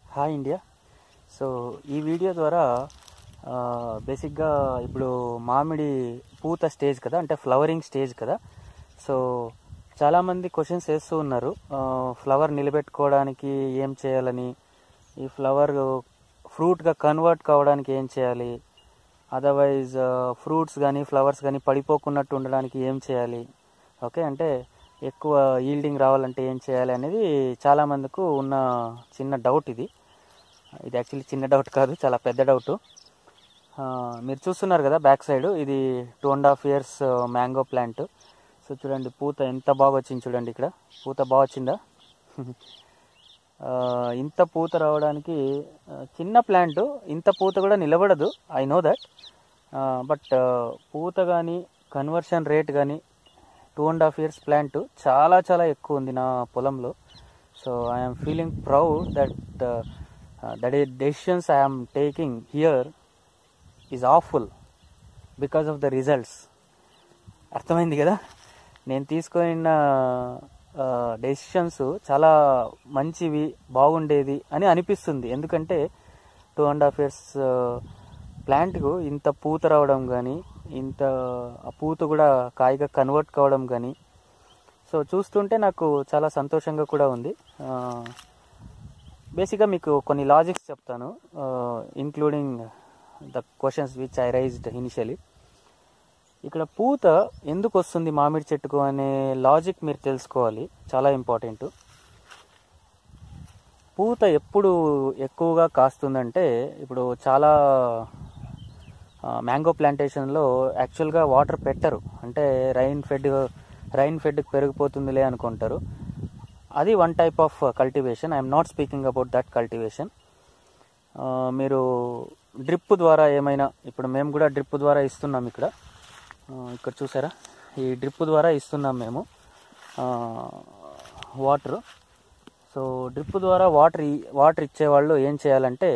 Hi India so ఈ video ద్వారా బేసిక్గా ఇప్పుడు మామిడి పూత స్టేజ్ కదా అంటే ఫ్లవరింగ్ స్టేజ్ కదా సో చాలామంది క్వశ్చన్స్ వేస్తూ ఉన్నారు ఫ్లవర్ నిలబెట్టుకోవడానికి ఏం చేయాలని ఈ ఫ్లవర్ ఫ్రూట్గా కన్వర్ట్ కావడానికి ఏం చేయాలి అదర్వైజ్ ఫ్రూట్స్ కానీ ఫ్లవర్స్ కానీ పడిపోకున్నట్టు ఉండడానికి ఏం చేయాలి ఓకే అంటే ఎక్కువ ఈల్డింగ్ రావాలంటే ఏం చేయాలి అనేది చాలామందికి ఉన్న చిన్న డౌట్ ఇది ఇది యాక్చువల్లీ చిన్న డౌట్ కాదు చాలా పెద్ద డౌట్ మీరు చూస్తున్నారు కదా బ్యాక్ సైడ్ ఇది two and half years mango plant so చూడండి పూత ఎంత బాగా వచ్చింది చూడండి ఇక్కడ పూత బాగా వచ్చిందా ఆ, ఇంత పూత రావడానికి ఆ, చిన్న ప్లాంట్ ఇంత పూత కూడా నిలబడదు ఐ నో దట్ బట్ పూత కానీ కన్వర్షన్ రేట్ కానీ two and half years plant చాలా చాలా ఎక్కువ ఉంది నా పొలంలో so I'm feeling proud that that ఈ decisions I'm taking here is awful because of the results అర్థమైంది కదా నేను తీసుకున్న డెసిషన్స్ చాలా మంచివి బాగుండేది అని అనిపిస్తుంది ఎందుకంటే టూ అండ్ హాఫ్ ఇయర్స్ ప్లాంట్కు ఇంత పూత రావడం కానీ ఇంత ఆ పూత కూడా కాయగా కన్వర్ట్ కావడం కానీ సో చూస్తుంటే నాకు చాలా సంతోషంగా కూడా ఉంది బేసిక్గా మీకు కొన్ని లాజిక్స్ చెప్తాను including the questions which I raised initially ఇక్కడ పూత ఎందుకు వస్తుంది మామిడి చెట్టుకు అనే లాజిక్ మీరు తెలుసుకోవాలి చాలా ఇంపార్టెంట్ పూత ఎప్పుడు ఎక్కువగా కాస్తుందంటే ఇప్పుడు చాలా మ్యాంగో ప్లాంటేషన్లో యాక్చువల్గా వాటర్ పెట్టరు అంటే రైన్ ఫెడ్ రైన్ ఫెడ్ పెరిగిపోతుందిలే అనుకుంటారు అది one type of cultivation I'm not speaking about that cultivation మీరు డ్రిప్ ద్వారా ఏమైనా ఇప్పుడు మేము కూడా డ్రిప్ ద్వారా ఇస్తున్నాం ఇక్కడ ఆ, ఇక్కడ చూసారా ఈ డ్రిప్ ద్వారా ఇస్తున్నాం మేము వాటర్ సో డ్రిప్ ద్వారా వాటర్ వాటర్ ఇచ్చేవాళ్ళు ఏం చేయాలంటే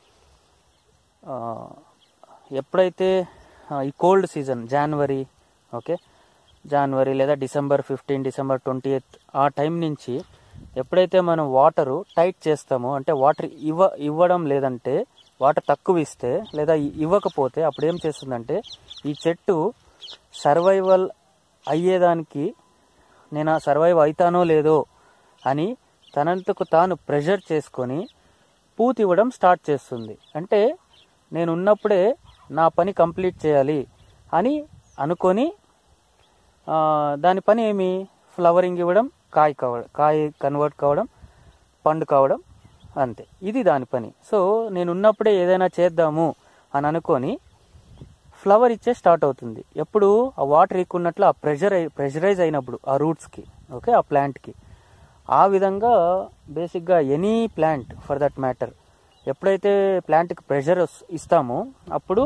ఆ, ఎప్పుడైతే ఆ, ఈ cold season January okay January లేదా December fifteen December twenty eighth ఆ టైం నుంచి ఎప్పుడైతే మనం వాటరు టైట్ చేస్తామో అంటే వాటర్ ఇవ్వ ఇవ్వడం లేదంటే వాటర్ తక్కువ ఇస్తే లేదా ఇ- ఇవ్వకపోతే అప్పుడు ఏం చేస్తుందంటే ఈ చెట్టు సర్వైవల్ అయ్యేదానికి నేను సర్వైవ్ అవుతానో లేదో అని తనంతకు తాను ప్రెషర్ చేసుకొని పూత ఇవ్వడం స్టార్ట్ చేస్తుంది అంటే నేను ఉన్నప్పుడే నా పని కంప్లీట్ చేయాలి అని అనుకొని ఆ, దాని పని ఏమి ఫ్లవరింగ్ ఇవ్వడం కాయ కావడం కాయ కన్వర్ట్ కావడం పండు కావడం అంతే ఇది దాని పని సో నేను ఉన్నప్పుడే ఏదైనా చేద్దాము అని అనుకొని ఫ్లవర్ ఇచ్చే స్టార్ట్ అవుతుంది ఎప్పుడు ఆ వాటర్ ఎక్కున్నట్లు ఆ ప్రెషర్ ప్రెషరైజ్ అయినప్పుడు ఆ రూట్స్కి ఓకే ఆ ప్లాంట్కి ఆ విధంగా బేసిక్గా any plant for that matter ఎప్పుడైతే ప్లాంట్కి ప్రెషర్ ఇస్తామో అప్పుడు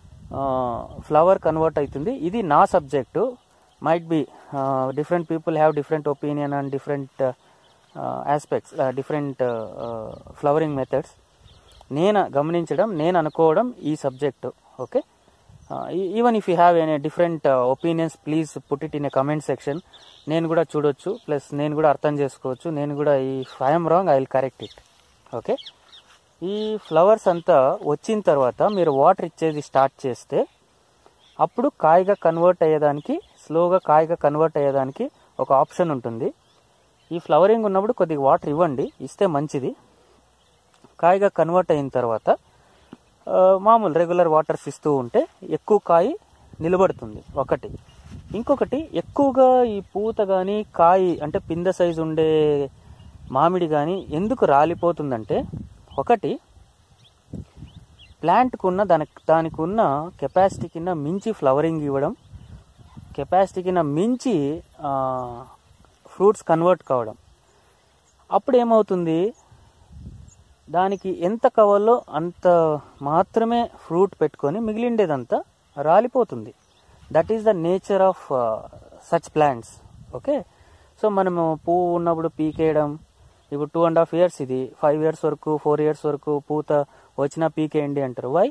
ఫ్లవర్ కన్వర్ట్ అవుతుంది ఇది నా subject might be different people have different opinion and different aspects different flowering methods నేను గమనించడం నేను అనుకోవడం ఈ subject okay even if you have any different opinions please put it in a comment section నేను కూడా చూడొచ్చు ప్లస్ నేను కూడా అర్థం చేసుకోవచ్చు నేను కూడా ఈ I'm wrong I will correct it okay ఈ ఫ్లవర్స్ అంతా వచ్చిన తర్వాత మీరు వాటర్ ఇచ్చేది స్టార్ట్ చేస్తే అప్పుడు కాయగా కన్వర్ట్ అయ్యేదానికి స్లోగా కాయగా కన్వర్ట్ అయ్యేదానికి ఒక ఆప్షన్ ఉంటుంది ఈ ఫ్లవరింగ్ ఉన్నప్పుడు కొద్దిగా వాటర్ ఇవ్వండి ఇస్తే మంచిది కాయగా కన్వర్ట్ అయిన తర్వాత ఆ, మామూలు రెగ్యులర్ వాటర్స్ ఇస్తూ ఉంటే ఎక్కువ కాయ నిలబడుతుంది ఒకటి ఇంకొకటి ఎక్కువగా ఈ పూత కానీ కాయ అంటే పింద సైజు ఉండే మామిడి కానీ ఎందుకు రాలిపోతుందంటే ఒకటి ప్లాంట్కు ఉన్న దానికి దానికి ఉన్న కెపాసిటీ కింద మించి ఫ్లవరింగ్ ఇవ్వడం కెపాసిటీ కింద మించి ఫ్రూట్స్ కన్వర్ట్ కావడం అప్పుడు ఏమవుతుంది దానికి ఎంత కావాలో అంత మాత్రమే ఫ్రూట్ పెట్టుకొని మిగిలిండేదంతా రాలిపోతుంది that is the nature of such plants okay so మనము పువ్వు ఉన్నప్పుడు పీకేయడం ఇప్పుడు టూ అండ్ హాఫ్ ఇయర్స్ ఇది ఫైవ్ ఇయర్స్ వరకు ఫోర్ ఇయర్స్ వరకు పూత వచ్చినా పీకేయండి అంటారు why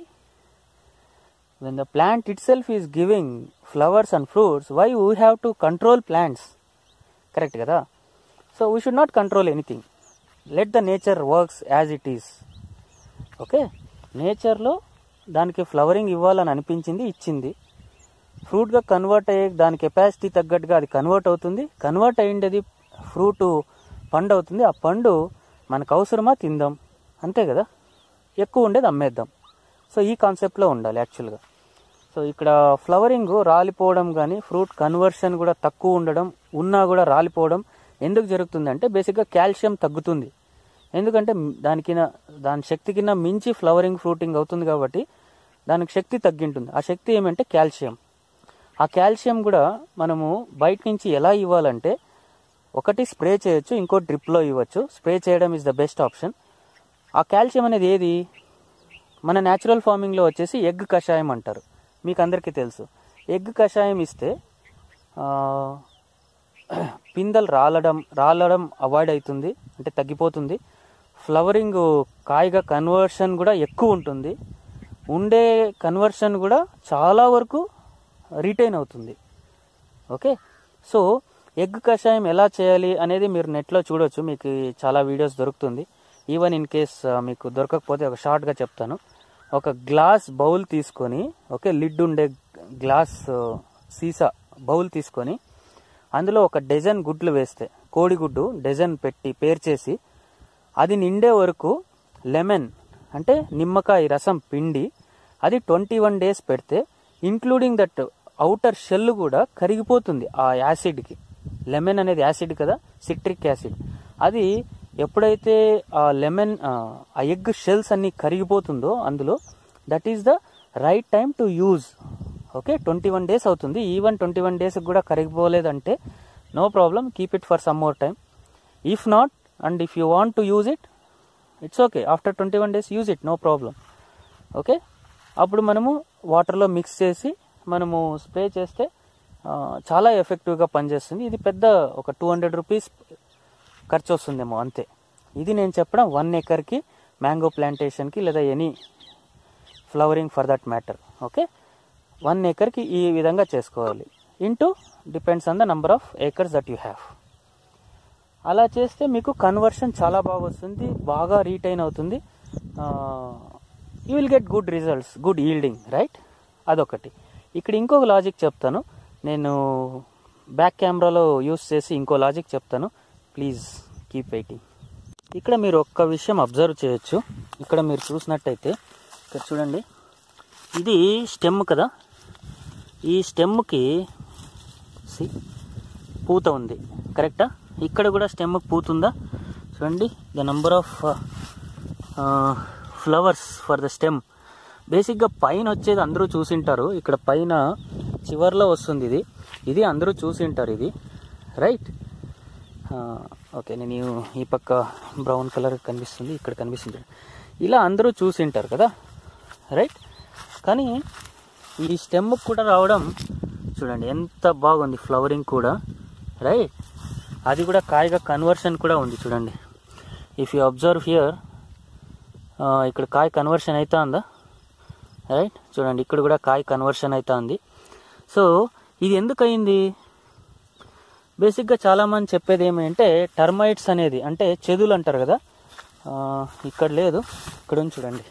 when the plant itself is giving flowers and fruits why we have to control plants correct కదా so we should not control anything let the nature works as it is okay నేచర్లో దానికి flowering ఇవ్వాలని అనిపించింది ఇచ్చింది ఫ్రూట్గా convert అయ్యే దాని capacity తగ్గట్టుగా అది కన్వర్ట్ అవుతుంది కన్వర్ట్ అయ్యిండేది ఫ్రూట్ పండు అవుతుంది ఆ పండు మనకు అవసరమా తిందాం అంతే కదా ఎక్కువ ఉండేది అమ్మేద్దాం సో ఈ కాన్సెప్ట్లో ఉండాలి యాక్చువల్గా సో ఇక్కడ ఫ్లవరింగ్ రాలిపోవడం కానీ ఫ్రూట్ కన్వర్షన్ కూడా తక్కువ ఉండడం ఉన్నా కూడా రాలిపోవడం ఎందుకు జరుగుతుందంటే బేసిక్గా కాల్షియం తగ్గుతుంది ఎందుకంటే దానికి దాని శక్తి కింద మించి ఫ్లవరింగ్ ఫ్రూటింగ్ అవుతుంది కాబట్టి దానికి శక్తి తగ్గింటుంది ఆ శక్తి ఏమంటే కాల్షియం ఆ కాల్షియం కూడా మనము బయట నుంచి ఎలా ఇవ్వాలంటే ఒకటి స్ప్రే చేయొచ్చు ఇంకో డ్రిప్లో ఇవ్వచ్చు స్ప్రే చేయడం ఇస్ ద బెస్ట్ ఆప్షన్ ఆ కాల్షియం అనేది ఏది మన న్యాచురల్ ఫార్మింగ్లో వచ్చేసి ఎగ్ కషాయం అంటారు మీకు అందరికీ తెలుసు ఎగ్ కషాయం ఇస్తే ఆ, పిందెలు రాలడం రాలడం అవాయిడ్ అవుతుంది అంటే తగ్గిపోతుంది ఫ్లవరింగ్ కాయగా కన్వర్షన్ కూడా ఎక్కువ ఉంటుంది ఉండే కన్వర్షన్ కూడా చాలా వరకు రిటైన్ అవుతుంది ఓకే సో ఎగ్ కషాయం ఎలా చేయాలి అనేది మీరు నెట్లో చూడొచ్చు మీకు చాలా వీడియోస్ దొరుకుతుంది ఈవెన్ ఇన్ కేస్ మీకు దొరకకపోతే ఒక షార్ట్గా చెప్తాను ఒక గ్లాస్ బౌల్ తీసుకొని ఓకే లిడ్ ఉండే గ్లాస్ సీసా బౌల్ తీసుకొని అందులో ఒక డజన్ గుడ్లు వేస్తే కోడిగుడ్డు డజన్ పెట్టి పేర్చేసి అది నిండే వరకు లెమన్ అంటే నిమ్మకాయ రసం పిండి అది ట్వంటీ వన్ డేస్ పెడితే ఇంక్లూడింగ్ దట్ అవుటర్ షెల్ కూడా కరిగిపోతుంది ఆ యాసిడ్కి లెమన్ అనేది యాసిడ్ కదా సిట్రిక్ యాసిడ్ అది ఎప్పుడైతే ఆ లెమన్ ఆ ఎగ్ షెల్స్ అన్ని కరిగిపోతుందో అందులో that is the right time to use okay twenty one days అవుతుంది ఈవెన్ ట్వంటీ వన్ డేస్ కూడా కరిగిపోలేదంటే no problem keep it for some more time if not and if you want to use it it's okay after twenty one days use it no problem okay అప్పుడు మనము వాటర్లో mix చేసి మనము spray చేస్తే ఆ, చాలా ఎఫెక్టివ్గా పనిచేస్తుంది ఇది పెద్ద ఒక టూ హండ్రెడ్ రూపీస్ ఖర్చు వస్తుందేమో అంతే ఇది నేను చెప్పడం వన్ ఎకర్కి మ్యాంగో ప్లాంటేషన్కి లేదా any flowering for that matter okay one ఏకర్కి ఈ విధంగా చేసుకోవాలి into depends on the number of acres that you have అలా చేస్తే మీకు కన్వర్షన్ చాలా బాగా వస్తుంది బాగా రీటైన్ అవుతుంది you will get good results good yielding right అదొకటి ఇక్కడ ఇంకొక లాజిక్ చెప్తాను నేను బ్యాక్ కెమెరాలో యూస్ చేసి ఇంకో లాజిక్ చెప్తాను ప్లీజ్ కీప్ వెయిటింగ్ ఇక్కడ మీరు ఒక్క విషయం అబ్జర్వ్ చేయొచ్చు ఇక్కడ మీరు చూసినట్టయితే ఇక్కడ చూడండి ఇది స్టెమ్ కదా ఈ స్టెమ్కి సి పూత ఉంది కరెక్టా ఇక్కడ కూడా స్టెమ్కి పూత ఉందా చూడండి the number of flowers for the stem బేసిక్గా పైన వచ్చేది అందరూ చూసింటారు ఇక్కడ పైన చివర్లో వస్తుంది ఇది ఇది అందరూ చూసింటారు ఇది రైట్ ఓకే నేను ఈ- ఈ పక్క బ్రౌన్ కలర్ కనిపిస్తుంది ఇక్కడ కనిపిస్తుంది ఇలా అందరూ చూసింటారు కదా రైట్ కానీ ఈ స్టెమ్ కూడా రావడం చూడండి ఎంత బాగుంది ఫ్లవరింగ్ కూడా రైట్ అది కూడా కాయగా కన్వర్షన్ కూడా ఉంది చూడండి ఇఫ్ యూ అబ్జర్వ్ హియర్ ఇక్కడ కాయ కన్వర్షన్ అవుతా ఉందా రైట్ చూడండి ఇక్కడ కూడా కాయ కన్వర్షన్ అవుతా ఉంది సో ఇది ఎందుకు అయింది బేసిక్గా చాలామంది చెప్పేది ఏమంటే టర్మైట్స్ అనేది అంటే చెదులు అంటారు కదా ఆ, ఇక్కడ లేదు ఇక్కడ ఉంది చూడండి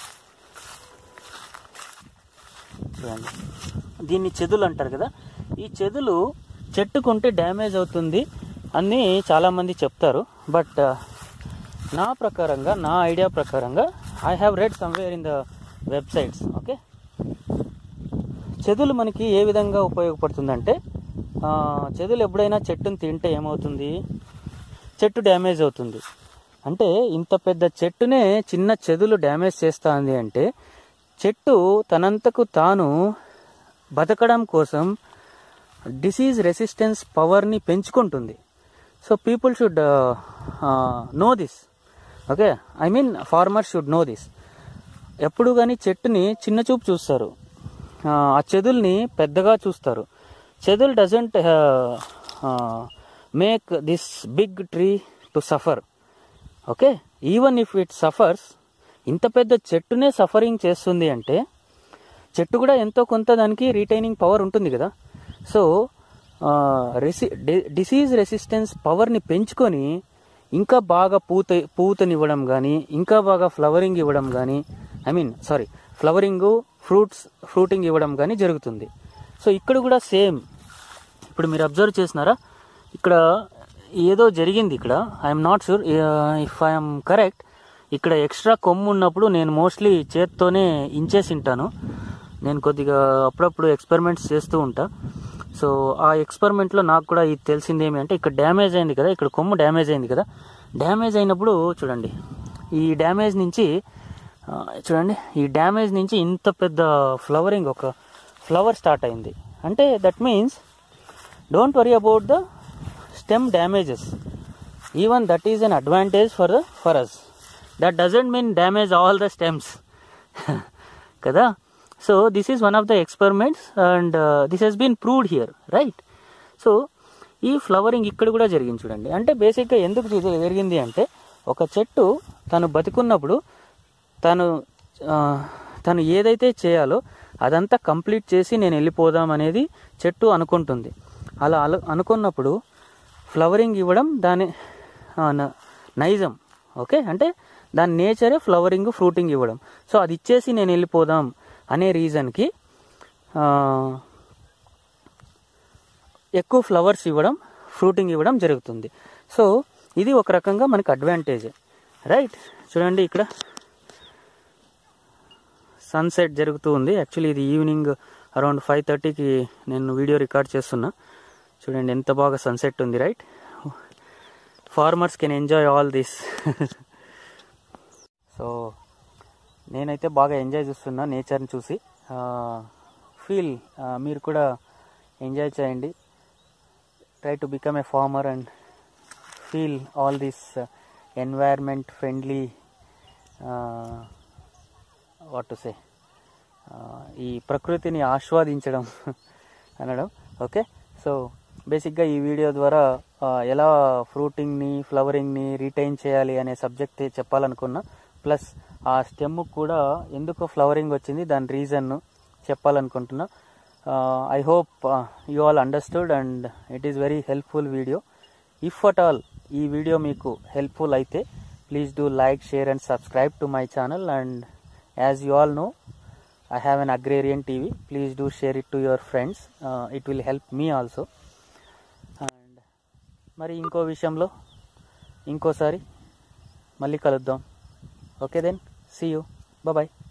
చూడండి దీన్ని చెదులు అంటారు కదా ఈ చెదులు చెట్టుకుంటే డ్యామేజ్ అవుతుంది అని చాలామంది చెప్తారు బట్ నా ప్రకారంగా నా ఐడియా ప్రకారంగా I have read somewhere in the websites okay చెదులు మనకి ఏ విధంగా ఉపయోగపడుతుందంటే ఆ, చెదులు ఎప్పుడైనా చెట్టుని తింటే ఏమవుతుంది చెట్టు డ్యామేజ్ అవుతుంది అంటే ఇంత పెద్ద చెట్టునే చిన్న చెదులు డ్యామేజ్ చేస్తుంది అంటే చెట్టు తనంతకు తాను బతకడం కోసం డిసీజ్ రెసిస్టెన్స్ పవర్ని పెంచుకుంటుంది so people should know this okay I mean farmer should know this ఎప్పుడు కానీ చెట్టుని చిన్న చూపు చూస్తారు ఆ, ఆ చెదుల్ని పెద్దగా చూస్తారు చెదుల్ doesn't make this big tree to suffer okay even if it suffers ఇంత పెద్ద చెట్టునే సఫరింగ్ చేస్తుంది అంటే చెట్టు కూడా ఎంతో కొంత దానికి రీటైనింగ్ పవర్ ఉంటుంది కదా సో రెసి డిసీజ్ రెసిస్టెన్స్ పవర్ని పెంచుకొని ఇంకా బాగా పూత పూతనివ్వడం కానీ ఇంకా బాగా ఫ్లవరింగ్ ఇవ్వడం కానీ I mean sorry flowering fruits fruiting ఇవ్వడం కానీ జరుగుతుంది సో ఇక్కడ కూడా సేమ్ ఇప్పుడు మీరు అబ్జర్వ్ చేసినారా ఇక్కడ ఏదో జరిగింది ఇక్కడ I'm not sure if I'm correct ఇక్కడ ఎక్స్ట్రా కొమ్ము ఉన్నప్పుడు నేను మోస్ట్లీ చేత్తోనే ఇంచేసి ఉంటాను నేను కొద్దిగా అప్పుడప్పుడు ఎక్స్పెరిమెంట్స్ చేస్తూ ఉంటా సో ఆ ఎక్స్పెరిమెంట్లో నాకు కూడా ఇది తెలిసింది ఏమి అంటే ఇక్కడ డ్యామేజ్ అయింది కదా ఇక్కడ కొమ్ము డ్యామేజ్ అయింది కదా డ్యామేజ్ అయినప్పుడు చూడండి ఈ డ్యామేజ్ నుంచి ఆ, చూడండి ఈ డ్యామేజ్ నుంచి ఇంత పెద్ద ఫ్లవరింగ్ ఒక ఫ్లవర్ స్టార్ట్ అయింది అంటే that means don't worry about the stem damages even that is an advantage for the for us that doesn't mean damage all the stems కదా so this is one of the experiments and this has been proved here right so ఈ flowering ఇక్కడ కూడా జరిగింది చూడండి అంటే బేసిక్గా ఎందుకు ఇది జరిగింది అంటే ఒక చెట్టు తను బతికున్నప్పుడు తను ఆ, తను ఏదైతే చేయాలో అదంతా కంప్లీట్ చేసి నేను వెళ్ళిపోదాం అనేది చెట్టు అనుకుంటుంది అలా అల అనుకున్నప్పుడు ఫ్లవరింగ్ ఇవ్వడం దాని ఆ, న- నైజం ఓకే అంటే దాని నేచరే ఫ్లవరింగ్ ఫ్రూటింగ్ ఇవ్వడం సో అది ఇచ్చేసి నేను వెళ్ళిపోదాం అనే రీజన్కి ఎక్కువ ఫ్లవర్స్ ఇవ్వడం ఫ్రూటింగ్ ఇవ్వడం జరుగుతుంది సో ఇది ఒక రకంగా మనకి అడ్వాంటేజ్ రైట్ చూడండి ఇక్కడ సన్సెట్ జరుగుతూ ఉంది యాక్చువల్లీ ఇది ఈవినింగ్ అరౌండ్ ఫైవ్ థర్టీకి నేను వీడియో రికార్డ్ చేస్తున్నా చూడండి ఎంత బాగా సన్సెట్ ఉంది right farmers can enjoy all this so నేనైతే బాగా ఎంజాయ్ చేస్తున్నా నేచర్ని చూసి ఫీల్ మీరు కూడా ఎంజాయ్ చేయండి try to become a farmer and feel all this environment friendly what to say ఈ ప్రకృతిని ఆస్వాదించడం అనడం ఓకే సో బేసిక్గా ఈ వీడియో ద్వారా ఆ, ఎలా ఫ్రూటింగ్ని ఫ్లవరింగ్ని రీటైన్ చేయాలి అనే సబ్జెక్ట్ చెప్పాలనుకున్నా ప్లస్ ఆ స్టెమ్ కూడా ఎందుకు ఫ్లవరింగ్ వచ్చింది దాని రీజన్ చెప్పాలనుకుంటున్నా I hope you all understood and it is very helpful video if at all ఈ వీడియో మీకు హెల్ప్ఫుల్ అయితే please do like share and subscribe to my channel and as you all know I have an agrarian TV. Please do share it to your friends. Uh, it will help me also. And మరి ఇంకో విషయంలో ఇంకోసారి మళ్ళీ కలుద్దాం okay then see you bye